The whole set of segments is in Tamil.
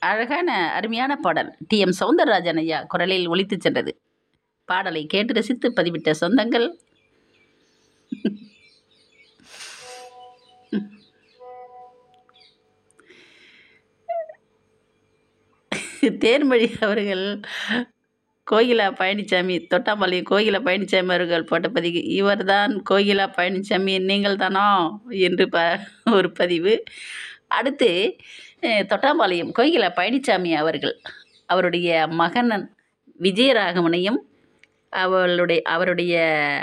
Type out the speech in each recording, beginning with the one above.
அழகான அருமையான பாடல் டி எம் சௌந்தரராஜன் ஐயா குரலில் ஒலித்துச் சென்றது பாடலை கேட்டு ரசித்து பதிவிட்ட சொந்தங்கள் தேன்மொழி அவர்கள் கோகிலா பழனிசாமி தொட்டாம்பாளையம் கோகிலா பழனிசாமி அவர்கள் போட்ட பதிவு இவர்தான் கோகிலா பழனிசாமி நீங்கள் தானோ என்று ப ஒரு பதிவு அடுத்து அஹ், தொட்டாம்பாளையம் கோகிலா பழனிசாமி அவர்கள் அவருடைய மகன் விஜயராகவனையும் அவளுடைய அவருடைய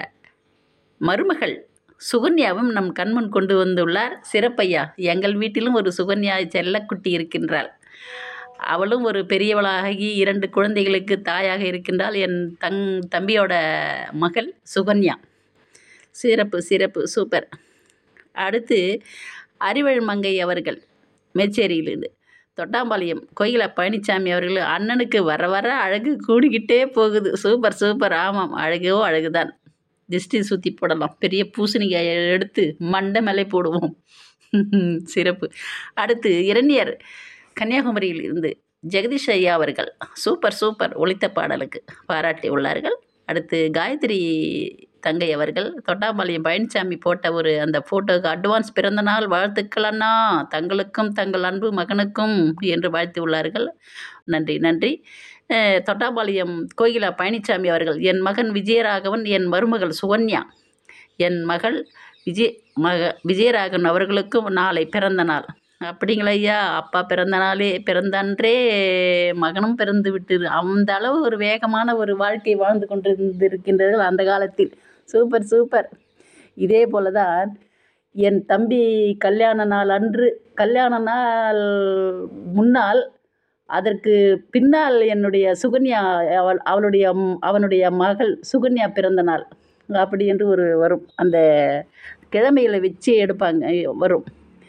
மருமகள் சுகன்யாவும் நம் கண்முன் கொண்டு வந்துள்ளார் சிறப்பையா எங்கள் வீட்டிலும் ஒரு சுகன்யா செல்லக்குட்டி இருக்கின்றாள் அவளும் ஒரு பெரியவளாகி இரண்டு குழந்தைகளுக்கு தாயாக இருக்கின்றாள் என் தங் தம்பியோட மகள் சுகன்யா சிறப்பு சிறப்பு சூப்பர் அடுத்து அறிவழ் மங்கை அவர்கள் மேச்சேரியிலிருந்து தொட்டாம்பாளையம் கோயிலா பழனிசாமி அவர்கள் அண்ணனுக்கு வர வர அழகு கூடிக்கிட்டே போகுது சூப்பர் சூப்பர் ஆமாம் அழகோ அழகுதான் திஷ்டி சுற்றி போடலாம் பெரிய பூசணிக்காயை எடுத்து மண்டை மேலே போடுவோம் சிறப்பு அடுத்து இரணியர் கன்னியாகுமரியில் இருந்து ஜெகதீஷ் ஐயா அவர்கள் சூப்பர் சூப்பர் ஒலித்த பாடலுக்கு பாராட்டி உள்ளார்கள் அடுத்து காயத்ரி தங்கை அவர்கள் தொட்டாம்பாளையம் பழனிசாமி போட்ட ஒரு அந்த ஃபோட்டோக்கு அட்வான்ஸ் பிறந்தநாள் வாழ்த்துக்கள் அண்ணா தங்களுக்கும் தங்கள் அன்பு மகனுக்கும் என்று வாழ்த்தி உள்ளார்கள் நன்றி நன்றி அஹ், தொட்டாம்பாளையம் கோகிலா பழனிசாமி அவர்கள் என் மகன் விஜயராகவன் என் மருமகள் சுகன்யா என் மகள் விஜய் மக விஜயராகவன் அவர்களுக்கும் நாளை பிறந்த நாள் அப்படிங்களா ஐயா அப்பா பிறந்த நாளே பிறந்தன்றே மகனும் பிறந்து விட்டு அந்த அளவு ஒரு வேகமான ஒரு வாழ்க்கை வாழ்ந்து கொண்டிருந்திருக்கின்றார்கள் அந்த காலத்தில் சூப்பர் சூப்பர் இதே போல தான் என் தம்பி கல்யாண நாள் அன்று கல்யாண நாள் முன்னால் அதற்கு பின்னால் என்னுடைய சுகன்யா அவள் அவளுடைய ம்- அவனுடைய மகள் சுகன்யா பிறந்த நாள் அப்படி என்று ஒரு வரும் அந்த கிழமைகளை வச்சு எடுப்பாங்க வரும்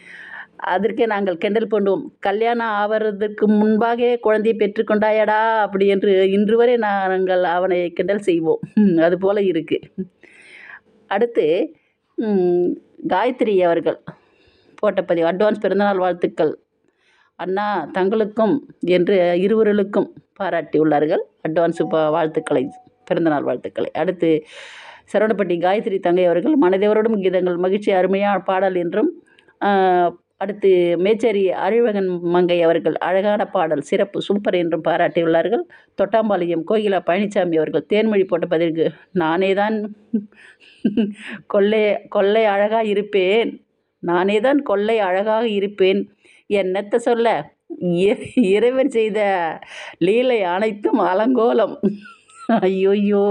அதற்கே நாங்கள் கிண்டல் பண்ணுவோம் கல்யாணம் ஆவறதுக்கு முன்பாக குழந்தையை பெற்றுக்கொண்டாயடா அப்படி என்று இன்று வரை நாங்கள் அவனை கிண்டல் செய்வோம் அது போல இருக்குது அடுத்து ம், காயத்ரி அவர்கள் போட்ட பதிவு அட்வான்ஸ் பிறந்தநாள் வாழ்த்துக்கள் அண்ணா தங்களுக்கும் என்று இருவர்களுக்கும் பாராட்டி உள்ளார்கள் அட்வான்ஸ் பா- வாழ்த்துக்களை பிறந்தநாள் வாழ்த்துக்களை அடுத்து சரவணப்பட்டி காயத்ரி தங்கை அவர்கள் மனதேவரோடும் கீதங்கள் மகிழ்ச்சி அருமையான பாடல் என்றும் ஆஹ், அடுத்து மேச்சேரி அறிவகன் மங்கை அவர்கள் அழகான பாடல் சிறப்பு சூப்பர் என்றும் பாராட்டியுள்ளார்கள் தொட்டாம்பாளையம் கோகிலா பழனிசாமி அவர்கள் தேன்மொழி போட்ட பதிவுக்கு நானே தான் கொள்ளை கொள்ளை அழகாக இருப்பேன் நானே தான் கொள்ளை அழகாக இருப்பேன் என்னத்த சொல்ல இ- இறைவன் செய்த லீலை அனைத்தும் அலங்கோலம் ஐயோயோ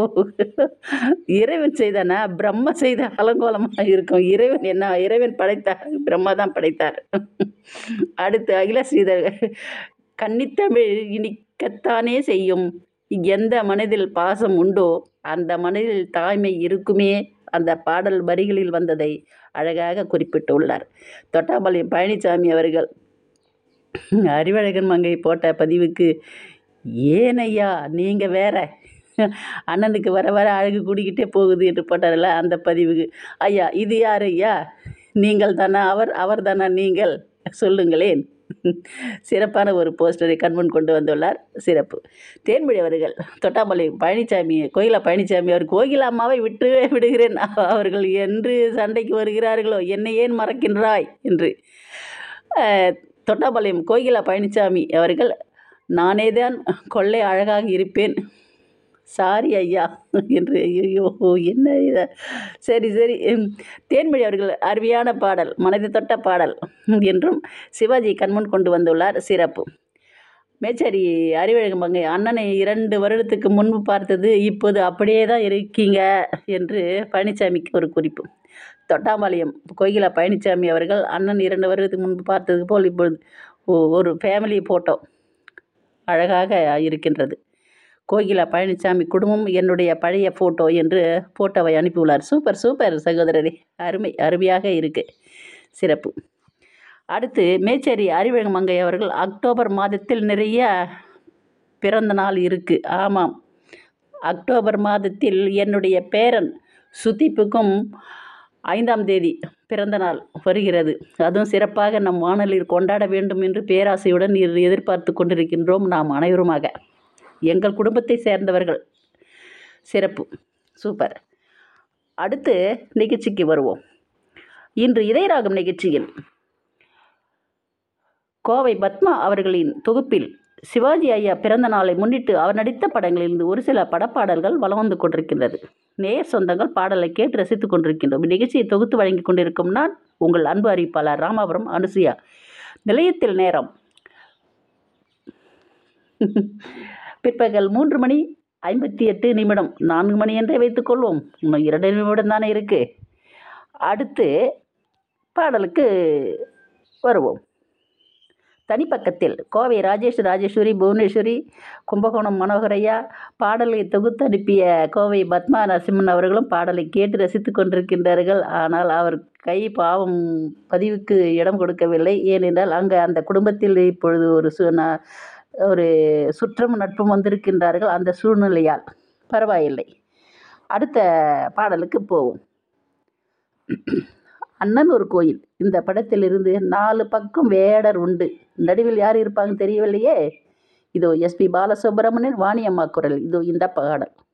இறைவன் செய்தனா பிரம்ம செய்த அலங்கோலமாக இருக்கும் இறைவன் என்ன இறைவன் படைத்தார் பிரம்மா தான் படைத்தார் அடுத்து அகில ஸ்ரீதர் கன்னித்தமிழ் இனிக்கத்தானே செய்யும் எந்த மனதில் பாசம் உண்டோ அந்த மனதில் தாய்மை இருக்குமே அந்த பாடல் வரிகளில் வந்ததை அழகாக குறிப்பிட்டுள்ளார் தொட்டாம்பாளையம் பழனிசாமி அவர்கள் அறிவழகன் மங்கை போட்ட பதிவுக்கு ஏன் ஐயா நீங்கள் வேற அண்ணனுக்கு வர வர அழகு கூடிக்கிட்டே போகுது என்று போட்டார்ல அந்த பதிவுக்கு ஐயா இது யார் ஐயா நீங்கள் தானா அவர் அவர் தானா நீங்கள் சொல்லுங்களேன் சிறப்பான ஒரு போஸ்டரை கண்முன் கொண்டு வந்துள்ளார் சிறப்பு தேன்மொழி அவர்கள் தொட்டாம்பாளையம் பழனிசாமி கோகிலா பழனிசாமி அவர் கோகிலா அம்மாவை விட்டு விடுகிறேன் அவர்கள் என்று சண்டைக்கு வருகிறார்களோ என்னை ஏன் மறக்கின்றாய் என்று அஹ், தொட்டாம்பாளையம் கோகிலா பழனிசாமி அவர்கள் நானே தான் கொள்ளை அழகாக இருப்பேன் சாரி ஐயா என்று ஐயோ என்ன இது சரி சரி உம், தேன்மொழி அவர்கள் அருமையான பாடல் மனதை தொட்ட பாடல் என்றும் சிவாஜி கண்முன் கொண்டு வந்துள்ளார் சிறப்பு மேச்சேரி அறிவழகம் பங்கை அண்ணனை இரண்டு வருடத்துக்கு முன்பு பார்த்தது இப்போது அப்படியே தான் இருக்கீங்க என்று பழனிசாமிக்கு ஒரு குறிப்பு தொட்டாம்பாளையம் கோகிலா பழனிசாமி அவர்கள் அண்ணன் இரண்டு வருடத்துக்கு முன்பு பார்த்தது போல் இப்பொழுது ஒ- ஒரு ஃபேமிலி ஃபோட்டோ அழகாக இருக்கின்றது கோகிலா பழனிசாமி குடும்பம் என்னுடைய பழைய ஃபோட்டோ என்று ஃபோட்டோவை அனுப்பியுள்ளார் சூப்பர் சூப்பர் சகோதரரே அருமை அருமையாக இருக்கு சிறப்பு அடுத்து மேச்சேரி அறிவழகம் மங்கை அவர்கள் அக்டோபர் மாதத்தில் நிறைய பிறந்த நாள் இருக்குது ஆமாம் அக்டோபர் மாதத்தில் என்னுடைய பேரன் சுதீப்புக்கும் ஐந்தாம் தேதி பிறந்த நாள் வருகிறது அதுவும் சிறப்பாக நம் வானொலியில் கொண்டாட வேண்டும் என்று பேராசையுடன் எ- எதிர்பார்த்து கொண்டிருக்கின்றோம் நாம் அனைவருமாக எங்கள் குடும்பத்தை சேர்ந்தவர்கள் சிறப்பு சூப்பர் அடுத்து நிகழ்ச்சிக்கு வருவோம் இன்று இதயராகம் நிகழ்ச்சியில் கோவை பத்மா அவர்களின் தொகுப்பில் சிவாஜி ஐயா பிறந்த நாளை முன்னிட்டு அவர் நடித்த படங்களிலிருந்து ஒரு சில படப்பாடல்கள் வலம் வந்து கொண்டிருக்கின்றது நேயர் சொந்தங்கள் பாடலை கேட்டு ரசித்துக் கொண்டிருக்கின்றோம் இந்நிகழ்ச்சியை தொகுத்து வழங்கி கொண்டிருக்கும் நான் உங்கள் அன்பு அறிவிப்பாளர் ராமாபுரம் அனுசுயா நிலையத்தில் நேரம் பிற்பகல் மூன்று மணி ஐம்பத்தி எட்டு நிமிடம் நான்கு மணி என்றே வைத்துக்கொள்வோம் இன்னும் இரண்டு நிமிடம் தானே இருக்கு அடுத்து பாடலுக்கு வருவோம் தனிப்பக்கத்தில் கோவை ராஜேஷ் ராஜேஸ்வரி புவனேஸ்வரி கும்பகோணம் மனோகரையா பாடலை தொகுத்து அனுப்பிய கோவை பத்மா நரசிம்மன் அவர்களும் பாடலை கேட்டு ரசித்து கொண்டிருக்கின்றார்கள் ஆனால் அவர் கை பாவம் பதிவுக்கு இடம் கொடுக்கவில்லை ஏனென்றால் அங்கே அந்த குடும்பத்தில் இப்பொழுது ஒரு சு ந- ஒரு சுற்றம் நட்பும் வந்திருக்கின்றார்கள் அந்த சூழ்நிலையால் பரவாயில்லை அடுத்த பாடலுக்கு போவோம் அண்ணன் ஒரு கோயில் இந்த படத்திலிருந்து நாலு பக்கம் வேடர் உண்டு நடுவில் யார் இருப்பாங்க தெரியவில்லையே இதோ எஸ்பி பாலசுப்ரமணியன் வாணியம்மா குரல் இதோ இந்த பாடல்